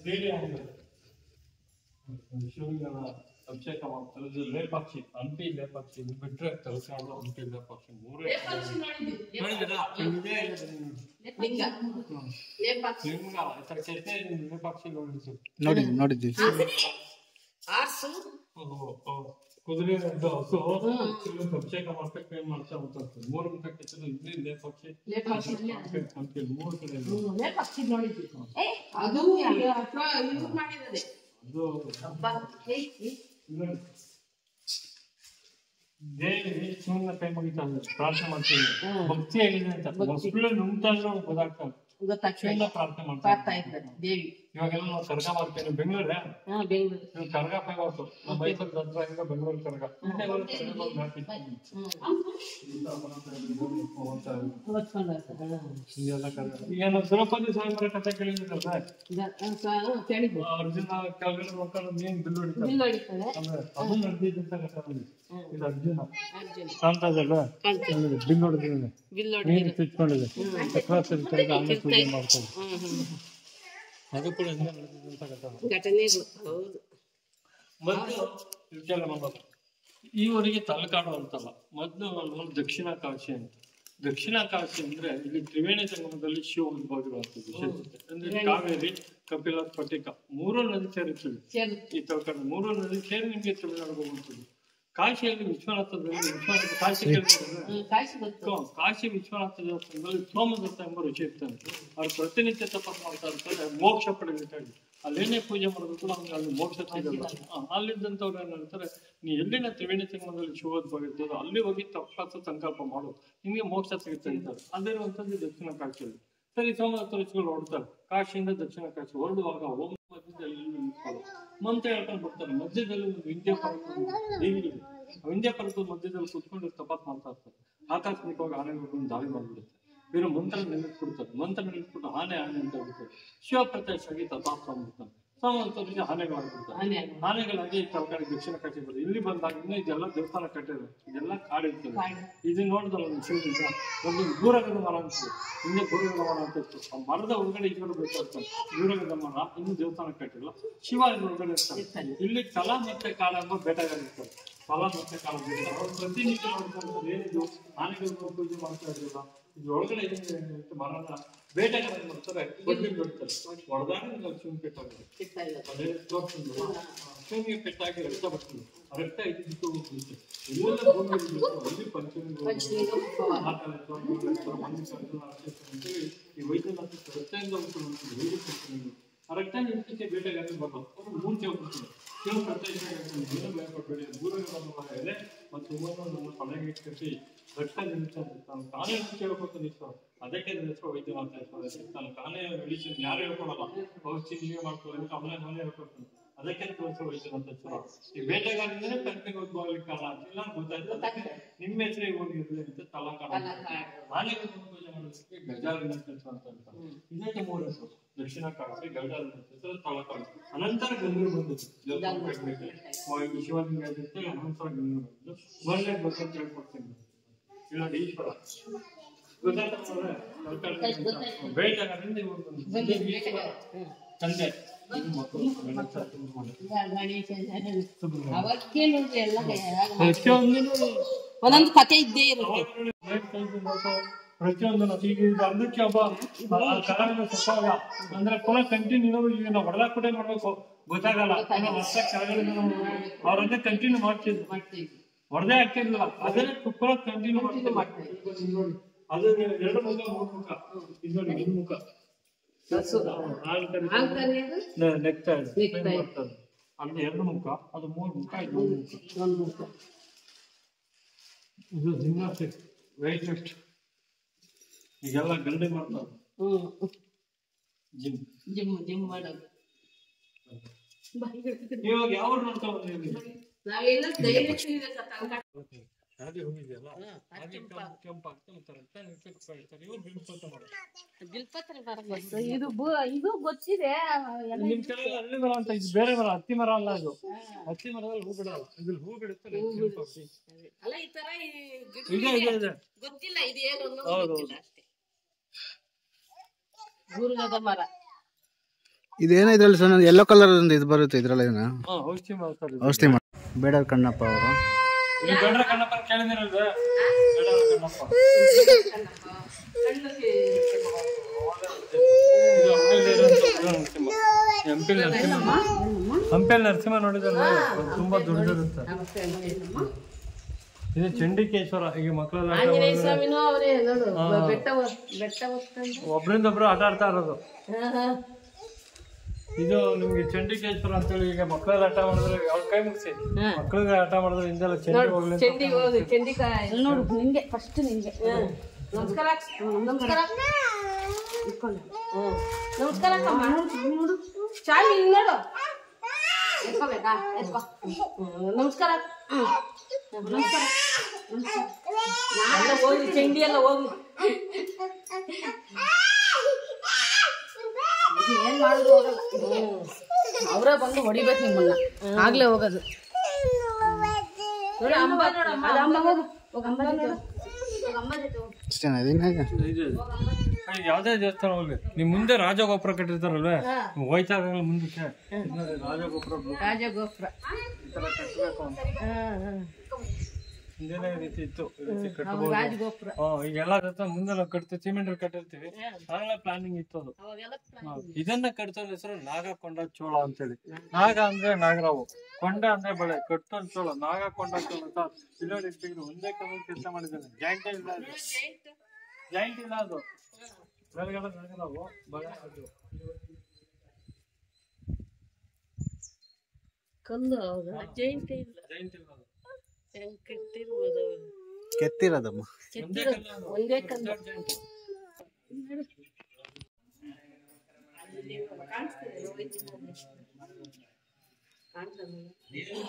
Daily ಆಗಿದೆ ಶಿವಲಿಂಗನ ಅಭಿಷೇಕ ಮಾಡ್ತಾರೆ ಇದು ಲೇಪಾಕ್ಷಿ ಹಂಪಿ ಲೇಪಾಕ್ಷಿ ಇದು ಬಿಟ್ರೆ ತಲಕಾಡು ಹಂಪಿ ಲೇಪಾಕ್ಷಿ ಮೂರೇ ನೋಡಿದ್ದೀರಾ? ಇದೇ ಇದೆ ನೋಡಿ. ಲಿಂಗ ಲೇಪಾಕ್ಷಿ ಲಿಂಗ ಈ ಥರ ಕೆತ್ತೆ ಲೇಪಾಕ್ಷಿ ನೋಡಿದ್ದು ನೋಡಿ ನೋಡಿದ್ದೀವಿ ಆರ್ಸು ಕುದುರೆ ಇದು ಹಸು ಶಿವಲಿಂಗ ಅಭಿಷೇಕ ಮಾಡ್ಬೇಕು ಏನ್ ಮಾಡ್ತಾ ಹೋಗ್ತಾರೆ ಮೂರು ಮುಖ ಕೆತ್ತಿದ್ದು ಇಲ್ಲಿ ಲೇಪಾಕ್ಷಿ ಲೇಪಾಕ್ಷಿ ಹಂಪಿ ಹಂಪಿ ಮೂರು ಕಡೆ ಇದೆ. ಹ್ಮ್, ಲೇಪಾಕ್ಷಿ ನೋಡಿದ್ವಿ ಏ ಅದು ಅಥವಾ ಇದು ಮಾಡಿರೋದೆ ಅದು ಹಬ್ಬ ಏ, ಏ, ಇದು ದೇವಿ ಶಿವನ ಕೈ ಮುಗಿತಾ ಇದೆ ಪ್ರಾರ್ಥನೆ ಮಾಡ್ತೀವಿ ಭಕ್ತಿ ಆಗಿದೆ ಅಂತ ಮಕ್ಕಳು ನುಂಗ್ತಾದ್ರು ಗೊತ್ತಾಗ್ತದೆ ಗೊತ್ತಾಗ್ತಾ ಶಿವನ ಪ್ರಾರ್ಥನೆ ಮಾಡ್ತಾರೆ ಪಾರ್ತಾ ಇದ್ದಾರೆ ದೇವಿ ಇವಾಗೆಲ್ಲ ನಾವು ಕರ್ಗ ಮಾಡ್ತೇವೆ ಬೆಂಗಳೂರೇ ಹಾ ಬೆಂಗಳೂರು ನೀವು ಕರ್ಗ ಫೇಮಸ್ ನಮ್ಮ ಮೈಸೂರು ದಸರಾ ಇಂದ ಬೆಂಗಳೂರು ಕರ್ಗ ಹಿಂದೆ ಒಂದು ಕರ್ಗ ಬಂದು ಹಾಕಿರ್ತೀವಿ. ಇಂಥ ಪರಂಪರೆ ಬೆಂಗಳೂರು ಹೋಗ್ತಾ ಇದೆ. ಓದ್ಕೊಂಡು ಬರ್ತಾರೆ. ಹಾ. ಹಿಂಗೆಲ್ಲ ಕರ್ಗ. ಈಗ ನಾವು ದ್ರೌಪದಿ ಸ್ವಯಂವರ ಕಥೆ ಕೇಳಿದ್ರಲ್ಲ ಸರ್ ಇದ- ಆ, ಸ- ಹಾ, ಕೇಳಿದ್ವಿ ಅರ್ಜುನ ಕೆಳಗಡೆ ನೋಡ್ಕೊಂಡು ನೀನ್ ಬಿಲ್ಲು ಹೊಡಿತಾರೆ ಬಿಲ್ ಹೊಡಿತಾರೆ ಅಂದ್ರೆ ಅದು ನಡೆದಿದ್ದಂತ ಕಥೆ ನೋಡಿ. ಇದು ಅರ್ಜುನ ಅರ್ಜುನ ಕಾಣ್ತಾ ಇದಲ್ವಾ ಕಾಣ್ತದೆ. ಬಿಲ್ಲು ಹೊಡೆದಿದ್ದಾನೆ ಬಿಲ್ ನೀರು ಹೊಡಿತಾರೆ ಚುಚ್ಕೊಂಡಿದೆ ಚಕ್ರ ತಿರ್ಕೊಂಡು ಆಮೇಲೆ ಪೂಜೆ ಮಾಡ್ತಾರೆ ಹ್ಮ್ ಹ್ಮ್ ಅದು ಕೂಡ ಹಿಂದೆ ನಡೆದಿದ್ದಂತ ಕಥೆ ಘಟನೆಗಳು ಹೌದು ಮೊದಲು ಇದಕ್ಕೆಲ್ಲ ನಮ್ಮದು ಈವರೆಗೆ ತಲಕಾಡು ಅಂತಲ್ಲ ಮೊದಲು ನಮ್ಮ ದಕ್ಷಿಣ ಕಾಶಿ ಅಂತ ದಕ್ಷಿಣ ಕಾಶಿ ಅಂದ್ರೆ ಇಲ್ಲಿ ತ್ರಿವೇಣಿ ಸಂಗಮದಲ್ಲಿ ಶಿವ ಉದ್ಭವಿರುವಂತದ್ದು ವಿಶೇಷತೆ. ಅಂದ್ರೆ ಕಾವೇರಿ ಕಪಿಲ ಸ್ಫಟಿಕ ಮೂರು ನದಿ ಸೇರುತ್ತವೆ ಸೇರು ಈ ತಲಕಾಡು ಮೂರು ನದಿ ಸೇರಿ ನಿಮ್ಗೆ ತಮಿಳುನಾಡು ಹೋಗುವಂಥದ್ದು ಕಾಶಿಯಲ್ಲಿ ವಿಶ್ವನಾಥದಲ್ಲಿ ವಿಶ್ವನಾಥ ಕಾಶಿ ಕೇಳಿದ್ರೆ ಹ್ಮ್, ಕಾಯ್ಸಿ ಗೊತ್ತು ಸೊ, ಕಾಶಿ ವಿಶ್ವನಾಥ ದೇವಸ್ಥಾನದಲ್ಲಿ ಸೋಮದತ್ತ ಎಂಬ ಋಷಿ ಇರ್ತಾನೆ ಅವ್ರು ಪ್ರತಿನಿತ್ಯ ತಪಸ್ ಮಾಡ್ತಾ ಇರ್ತಾರೆ ಮೋಕ್ಷ ಪಡೆಯಬೇಕಾಗಿ ಅಲ್ಲೇನೇ ಪೂಜೆ ಮಾಡೋದು ಕೂಡ ಅವ್ನಿಗೆ ಅಲ್ಲಿ ಮೋಕ್ಷ ಸಿಗಲ್ಲ ಆ, ಅಲ್ಲಿದ್ದಂಥವ್ರು ಏನ್ ಹೇಳ್ತಾರೆ ನೀ ಎಲ್ಲಿನ ತ್ರಿವೇಣಿ ಸಂಗಮದಲ್ಲಿ ಶಿವೋದ್ಭವ ಇರ್ತದೋ ಅಲ್ಲಿ ಹೋಗಿ ತಪಸ್ಸು ಸಂಕಲ್ಪ ಮಾಡು ನಿಮಗೆ ಮೋಕ್ಷ ಸಿಗುತ್ತೆ ಅಂತಾರೆ ಅದಿರುವಂಥದ್ದು ದಕ್ಷಿಣ ಕಾಶಿಯಲ್ಲಿ ಸರಿ ಸೋಮದತ್ತ ಋಷಿಗಳು ಹೊರಡ್ತಾರೆ ಕಾಶಿಯಿಂದ ದಕ್ಷಿಣ ಕಾಶಿ ಹೊರಡುವಾಗ ಓಂ ಮಧ್ಯದಲ್ಲಿ ಇಲ್ಲಿ ನಿಂತ್ಕೊಳ್ಳು. ಮಂತ್ರ ಹೇಳ್ಕೊಂಡು ಬರ್ತಾರೆ ಮಧ್ಯದಲ್ಲಿ ಒಂದು ವಿಂಧ್ಯ ಪರ್ವತ ದೇವಿ ಇದೆ ಆ ವಿಂಧ್ಯ ಪರ್ವತದ ಮಧ್ಯದಲ್ಲಿ ಕೂತ್ಕೊಂಡು ತಪಾಸ್ ಮಾಡ್ತಾ ಇರ್ತಾರೆ ಆಕಸ್ಮಿಕವಾಗಿ ಆನೆಗಳು ಬಂದು ದಾಳಿ ಮಾಡ್ಬಿಡುತ್ತೆ ಇವರು ಮಂತ್ರ ನಿಲ್ಲಿಸ್ಬಿಡ್ತಾರೆ ಮಂತ್ರ ನಿಲ್ಲಿಸ್ಬಿಟ್ಟು ಆನೆ ಆನೆ ಅಂತ ಹೇಳ್ತಾರೆ ಶಿವ ಪ್ರತ್ಯಕ್ಷ ಆಗಿ ತಪಾಸ್ ಮಾಡ್ಬಿಡ್ತಾನೆ ಸೋಮಂತರಿಗೆ ಆನೆಗಳು ಆಗ್ಬಿಡ್ತಾರೆ ಆನೆ ಆನೆಗಳಾಗಿ ತರಕಾರಿ ದಕ್ಷಿಣ ಕಟ್ಟಿ ಬರ್ತದೆ ಇಲ್ಲಿ ಬಂದಾಗ ಇನ್ನೂ ಇದೆಲ್ಲ ದೇವಸ್ಥಾನ ಕಟ್ಟಿದೆ ಇದೆಲ್ಲ ಕಾಡಿರ್ತದೆ ಕಾಡು. ಇದು ನೋಡಿದಲ್ಲ ಒಂದು ಶಿವಲಿಂಗ ಒಂದು ದೂರಗದ ಮರ ಅಂತ ಹಿಂದೆ ದೂರಗದ ಮರ ಅಂತ ಇತ್ತು ಆ ಮರದ ಒಳಗಡೆ ಈಶ್ವರ ಬೇಕಾಗ್ತದೆ ದೂರಗದ ಮರ ಇನ್ನು ದೇವಸ್ಥಾನ ಕಟ್ಟಿಲ್ಲ ಶಿವ ಇಲ್ಲಿ ಒಳಗಡೆ ಇರ್ತಾನೆ ಇಲ್ಲಿ ಕಲಾ ಮತ್ತೆ ಕಾಲ ಎಂಬ ಬೇಟೆಗಾರ ಇರ್ತಾರೆ ಕಲಾ ಮತ್ತೆ ಕಾಲ ಬೇಟೆ ಅವ್ರು ಪ್ರತಿನಿತ್ಯ ನೋಡ್ಕೊಂಡು ಏನಿದು ಆನೆಗಳು ಪೂಜೆ ಮಾಡ್ತಾ ಇರಲಿಲ್ಲ ಇದು ಒಳಗಡೆ ಏನಿದೆ ಮರನ ಬೇಟೆಗಾರ ಏನ್ ಮಾಡ್ತಾರೆ ಬಡ್ಡಿ ಬಿಡ್ತಾರೆ ಹೊಡೆದಾಗ ಶಿವನ್ ಪೆಟ್ಟಾಗುತ್ತೆ ಸಿಗ್ತಾ ಇಲ್ಲ ಅದೇ ತೋರ್ಸಿದ್ರು. ಶಿವನಿಗೆ ಪೆಟ್ಟಾಗಿ ರಕ್ತ ಬರ್ತದೆ ಆ ರಕ್ತ ಇದ್ದು ಬೀಳುತ್ತೆ ಎಲ್ಲ ಭೂಮಿ ಅಲ್ಲಿ ಪಂಚಮಿ ಪಂಚಲಿಂಗ ಉದ್ಭವ. ಆ ಥರ ತಗೊಂಡು ರಕ್ತ ಮಲ್ಲಿಕಾರ್ಜುನ ಅರ್ಚಕರು ಅಂತೇಳಿ ಈ ವೈದ್ಯನಾಥ ರಕ್ತದಿಂದ ಹುಟ್ಟಿರುವಂಥದ್ದು ವೈದ್ಯ ಪಂಚಮಿ. ಆ ರಕ್ತ ನಿಂತಿಗೆ ಬೇಟೆಗಾರರು ಬರೋದು ಅವರು ಮೂರ್ಛೆ ಹೋಗ್ತಾರೆ ಶಿವ ಪ್ರತ್ಯಕ್ಷ ಏನು ಭಯಪಡಬೇಡಿ ದೂರಗೆ ಬಂದ ಎಲೆ ಮತ್ತು ಹೂವನ್ನು ತಲೆಗೆ ಕಟ್ಟಿ ರಕ್ತ ನಿಲ್ಲಿಸ ತಾನು ತಾನೇ ಕೇಳ್ಕೊತ ನಿಲ್ಸೋ ಅದಕ್ಕೆ ನಿಲ್ಲಿಸೋ ವೈದ್ಯನಾಥ ಹೆಸರು ತಾನು ತಾನೇ ಮೆಡಿಸಿನ್ ಯಾರು ಹೇಳ್ಕೊಡಲ್ಲ ಔಷಧಿ ನೀವೇ ಮಾಡ್ಕೊಳ್ಳಿ ಅಂತ ಅವನೇ ನಾನೇ ಹೇಳ್ಕೊಡ್ತಾನೆ ಅದಕ್ಕೆ ತೋರಿಸೋ ವೈದ್ಯನಾಥ ಹೆಸರು ಈ ಬೇಟೆಗಾರರಿಂದಲೇ ಕಲ್ಪಿಗೆ ಉದ್ಭವಕ್ಕೆ ಕಾರಣ ಇಲ್ಲ ಗೊತ್ತಾಯ್ತು ಅದಕ್ಕೆ ನಿಮ್ಮ ಹೆಸರಿಗೆ ಹೋಗಿರ್ಲಿ ಅಂತ ತಲಾಕಾಡ ಆನೆಗೆ ಪೂಜೆ ಮಾಡೋದಕ್ಕೆ ಗಜಾರಿನ ಕೆಲಸ ಅಂತ ಹೇಳ್ತಾರೆ ಇದೇ ನಮ್ಮ ಊರ ಹೆಸರು ದಕ್ಷಿಣ ಕಾಶಿ ಗಜಾರಿನ ಹೆಸರು ತಲಕಾಡು ಅನಂತರ ಗಂಗೂರು ಬಂದಿತ್ತು ಜಲಪಾತ ಶಿವಲಿಂಗ ಜೊತೆ ಅನಂತರ ಗಂಗೂರು ಬಂದು ಮೊದಲೇ ಗೊತ್ತ ತಿಳ್ಕೊಡ್ತೀನಿ ಇಲ್ಲ ಈಶ್ವರ ಗೊತ್ತಾಗ್ತದೆ ಬೇಟೆಗಾರರಿಂದ ಇವರು ಬಂದು ಈಶ್ವರ ತಂದೆ ಇದು ಮಕ್ಕಳು ಗಣೇಶ ಸುಬ್ರಹ್ಮಣ್ಯ. ಗಣೇಶ ಅವತ್ತೇ ನೋಡ್ರಿ ಎಲ್ಲ ಪ್ರತಿಯೊಂದೂ ಒಂದೊಂದು ಕತೆ ಇದ್ದೇ ಇರುತ್ತೆ ಪ್ರತಿಯೊಂದು ಈಗ ಇದು ಅರ್ಧಕ್ಕೆ ಒಬ್ಬ ಆ ಕಲಾವಿದ ಸತ್ತಾಗ ಅಂದ್ರೆ ಪುನಃ ಕಂಟಿನ್ಯೂ ಈಗ ನಾವು ಹೊಡೆದಾಕ್ಬಿಟ್ಟೆ ಮಾಡ್ಬೇಕು ಗೊತ್ತಾಗಲ್ಲ ಪುನಃ ವರ್ಷ ಕೆಳಗಡೆ ನಾವು ಅವ್ರನ್ನೇ ಕಂಟಿನ್ಯೂ ಮಾಡ್ತಿದ್ವಿ ಮಾಡ್ತೀವಿ ಹೊಡೆದೇ ಆಗ್ತಿರ್ಲಿಲ್ಲ ಅದನ್ನೇ ಪುನಃ ಕಂಟಿನ್ಯೂ ಮಾಡ್ತಿದ್ವಿ ನೋಡಿ ಅದು ಎರಡು ಮುಖ ಮೂರು ಮುಖ ಇದು ನೋಡಿ ಹಿಂದ್ ಮುಖ ಹಸು ಹಾಲು ಕರಿ ಆಂಕರ್ಯದು ನೆಕ್ತಾ ಇದೆ ನೆಕ್ತಾ ಇದೆ. ಬರ್ತದೆ. ಅಲ್ಲಿ ಎರಡು ಮುಖ ಅದು ಮೂರು ಮುಖ ಇದು ಒಂದು ಮುಖ ಒಂದು ಮುಖ ಇದು ಜಿಮ್ನಾಸ್ಟಿಕ್ ವೆಯ್ಟ್ ಲಿಫ್ಟ್ ಈಗೆಲ್ಲ ಗಂಡೆ ಮಾಡ್ತಾರೆ ಹ್ಮ್ ಜಿಮ್ ಜಿಮ್ ಜಿಮ್ ಮಾಡೋದು ಇವಾಗ ಯಾವ ನೋಡ್ತಾ ಬಂದಿದ್ದೀವಿ ನಾವೆಲ್ಲ ದಯವಿಟ್ಟು ಹಾಗೆ ಹೋಗಿದೆಯಲ್ಲ ಹಾ, ಹಾಗೆ ಕೆಂಪ. ಕೆಂಪು ಕೆಂಪು ಆಗ್ತಾ ಮತ್ತೆ ರಕ್ತ ನಿಲ್ಸಕ್ಕೆ ಹೇಳ್ತಾರೆ ಇವ್ರು ಬಿಲ್ಪೋತ ಮಾಡೋದು ಬಿಲ್ಪತ್ರೆ ಬರಬಹುದು ಇದು ಬು- ಇದು ಗೊತ್ತಿದೆ ಎಲ್ಲ ನಿಮ್ ಕಡೆ ಎಲ್ಲ ಹಳ್ಳಿ ಮರ ಅಂತ ಇದು ಬೇರೆ ಮರ ಹತ್ತಿ ಮರ ಅಲ್ಲ ಅದು ಹತ್ತಿ ಮರದಲ್ಲಿ ಹೂ ಬಿಡಲ್ಲ ಇದ್ರಲ್ಲಿ ಹೂ ಬಿಡುತ್ತೆ ಕೆಂಪು ಹಸಿ. ಅಲ್ಲ ಈ ತರ ಈ ಗಿಡ ಇದೆ ಇದೆ ಇದೆ ಗೊತ್ತಿಲ್ಲ ಇದು ಏನು ಅನ್ನೋದು ಹೌದು, ಗೊತ್ತಿಲ್ಲ ಅಷ್ಟೇ ಗುರುಗದ ಮರ ಇದೇನೋ ಇದ್ರಲ್ಲಿ ಸಣ್ಣ ಯೆಲ್ಲೋ ಕಲರ್ ಒಂದು ಇದು ಬರುತ್ತೆ ಇದ್ರಲ್ಲಿ ಏನೋ ಹಾ ಔಷಧಿ ಮಾಡ್ತಾರೆ ಔಷಧಿ ಮಾಡಿ ಬೇಡ ಕಣ್ಣಪ್ಪ ಅವರು ಈ ಗಂಡ್ರ ಕಣ್ಣಪ್ಪನ ಕೇಳಿದಿರಲ್ವೇ ಗಂಡ್ರ ಕಣ್ಣಪ್ಪ ಇದು ಹಂಪಿಲ್ ನರಸಿಂಹ ಹಂಪೆಲ್ ನರಸಿಂಹ ನೋಡಿದ್ರೆ ತುಂಬಾ ದೊಡ್ಡದಿರುತ್ತೆ ಇದು ಚಂಡಿಕೇಶ್ವರ ಈಗ ಮಕ್ಕಳೆಲ್ಲ ಆಟ ಆಂಜನೇಯ ಮಾಡಿದ್ರೆ ಸ್ವಾಮಿನೂ ಅವರೇ ನೋಡು ಬೆಟ್ಟ ಹೊತ್- ಬೆಟ್ಟ ಹೊತ್ಕೊಂಡು ಒಬ್ರಿಂದ ಒಬ್ರು ಆಟ ಆಡ್ತಾ ಇರೋದು ಇದು ನಿಮ್ಗೆ ಚಂಡಿಕೇಶ್ವರ ಅಂತೇಳಿ ಈಗ ಮಕ್ಕಳೆಲ್ಲ ಆಟ ಮಾಡಿದ್ರೆ ಅವ್ರ ಕೈ ಮುಗಿಸಿ ಮಕ್ಕಳಿಗೆ ಆಟ ಮಾಡಿದ್ರೆ ಹಿಂದೆಲ್ಲ ಚಂಡಿ ಹೋಗ್ಲಿ ಅಂತ ಚೆಂಡಿ ಹೋಗಿ ಚೆಂಡಿಕಾಯಿ ನೋಡು ನಿಂಗೆ ಫಸ್ಟ್ ನಿಂಗೆ ನಮಸ್ಕಾರ ನಮಸ್ಕಾರ ಇಟ್ಕೊಂಡು. ಹ್ಮ್. ನಮಸ್ಕಾರ ಅಕ್ಕಮ್ಮ. ನೋಡು ಚಾವಿ ಇಲ್ಲಿ ನೋಡು ಎತ್ಕೋಬೇಕಾ ಎತ್ಕೋ ಹ್ಮ್. ನಮಸ್ಕಾರ ಹ್ಮ್. ನಮಸ್ಕಾರ ನಮಸ್ಕಾರ. ಎಲ್ಲ ಹೋಗ್ಲಿ ಚೆಂಡಿ ಎಲ್ಲ ಹೋಗ್ಲಿ ಇದು ಏನ್ ಮಾಡಿದ್ರು ಹೋಗಲ್ಲ ಅವರೇ ಬಂದು ಹೊಡಿಬೇಕು ನಿಮ್ಮನ್ನ ಆಗ್ಲೇ ಹೋಗೋದು ನೋಡಿ ಅಂಬ ಅದು ಅಂಬ ಹೋಗು ಹೋಗು ಅಂಬ ಜೊತೆ ಹೋಗು. ಹೋಗು ಅಂಬ ಜೊತೆ ಹೋಗು. ಅಷ್ಟೇ ಇದೇನಾಗ ಇದು ಈಗ ಯಾವ್ದೇ ದೇವಸ್ಥಾನ ಹೋಗ್ಲಿ ನಿಮ್ ಮುಂದೆ ರಾಜಗೋಪುರ ಕಟ್ಟಿರ್ತಾರಲ್ವೇ ಹೋಯ್ತಾ ಮುಂದಕ್ಕೆ ಇದ್ ನೋಡಿ ರಾಜಗೋಪುರ ರಾಜಗೋಪುರ ಈ ತರ ಕಟ್ಟಬೇಕು ಅಂತ ಹಿಂದೆನೇ ಈ ರೀತಿ ಇತ್ತು ಈ ರೀತಿ ಕಟ್ಟಬಹುದು ರಾಜಗೋಪುರ ಹಾ ಈಗೆಲ್ಲ ಜೊತೆ ಮುಂದೆ ನಾವು ಕಟ್ತೀವಿ ಸಿಮೆಂಟ್ ಕಟ್ಟಿರ್ತೀವಿ ಆಗಲೇ ಪ್ಲಾನಿಂಗ್ ಇತ್ತು ಅದು ಅವಾಗೆಲ್ಲ ಹಾ, ಇದನ್ನ ಕಟ್ತೋದ್ ಹೆಸರು ನಾಗಕೊಂಡ ಚೋಳ ಅಂತೇಳಿ ನಾಗ ಅಂದ್ರೆ ನಾಗರಾವು ಕೊಂಡ ಅಂದ್ರೆ ಬಳೆ ಕಟ್ಟೋದ್ ಚೋಳ ನಾಗ ಕೊಂಡ ಚೋಳ ಅಂತ ಇಲ್ಲೋಡಿ ಇಟ್ಟಿದ್ರು ಒಂದೇ ಕಮ್ಮಿ ಕೆಲಸ ಮಾಡಿದ್ದಾನೆ ಜಾಯಿಂಟ್ ಇಲ್ಲ ಅದು ಜಾಯಿಂಟ್ ಇಲ್ಲ ಅದು ಮೇಲ್ಗಡೆ ನಾಗರಾವು ಬಳೆ ಅದು ಕಲ್ಲು ಹೌದಾ ಜೈಂಟ್ ಇಲ್ಲ ಜಾಯಿಂಟ್ ಇಲ್ಲ ಅದು ಹೆಂಗ್ ಕೆಟ್ಟಿರ್ಬೋದು ಅವ್ರು. ಕೆತ್ತಿರೋದಮ್ಮ ಒಂದೇ ಕಲ್ಲು ಅದು. ಒಂದೇ ಕಲ್ಲು ದೊಡ್ಡ ಜಾಯಿಂಟ್ ಕಾಣಿಸ್ತದೆ ಕಾಣ್ತದೆ